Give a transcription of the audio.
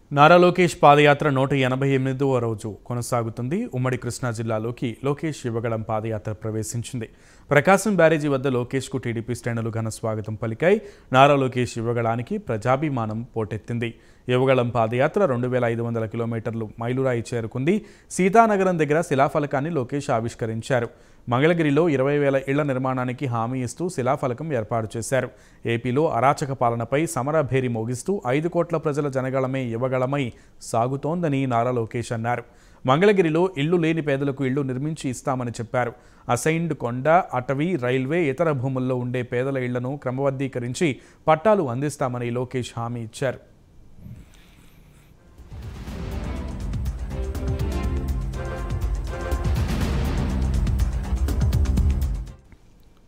నారా లోకేష్ పాదయాత్ర నూట ఎనభై ఎనిమిదవ రోజు కొనసాగుతుంది ఉమ్మడి కృష్ణా జిల్లాలోకి లోకేష్ యువగళం పాదయాత్ర ప్రవేశించింది ప్రకాశం బ్యారేజీ వద్ద లోకేష్కు టీడీపీ శ్రేణులు ఘన స్వాగతం పలికాయి నారా లోకేష్ యువగళానికి ప్రజాభిమానం పోటెత్తింది యువగళం పాదయాత్ర రెండు వేల ఐదు వందల కిలోమీటర్లు మైలురాయి చేరుకుంది సీతానగరం దగ్గర శిలాఫలకాన్ని లోకేష్ ఆవిష్కరించారు మంగళగిరిలో ఇరవై వేల ఇళ్ల నిర్మాణానికి హామీ ఇస్తూ శిలాఫలకం ఏర్పాటు చేశారు ఏపీలో అరాచక పాలనపై సమరభేరి మోగిస్తూ ఐదు కోట్ల ప్రజల జనగళమే యువగళమై సాగుతోందని నారా లోకేష్ అన్నారు మంగళగిరిలో ఇళ్లు లేని పేదలకు ఇళ్లు నిర్మించి ఇస్తామని చెప్పారు అసైన్డ్ కొండ అటవీ రైల్వే ఇతర భూముల్లో ఉండే పేదల ఇళ్లను క్రమబద్ధీకరించి పట్టాలు అందిస్తామని లోకేష్ హామీ ఇచ్చారు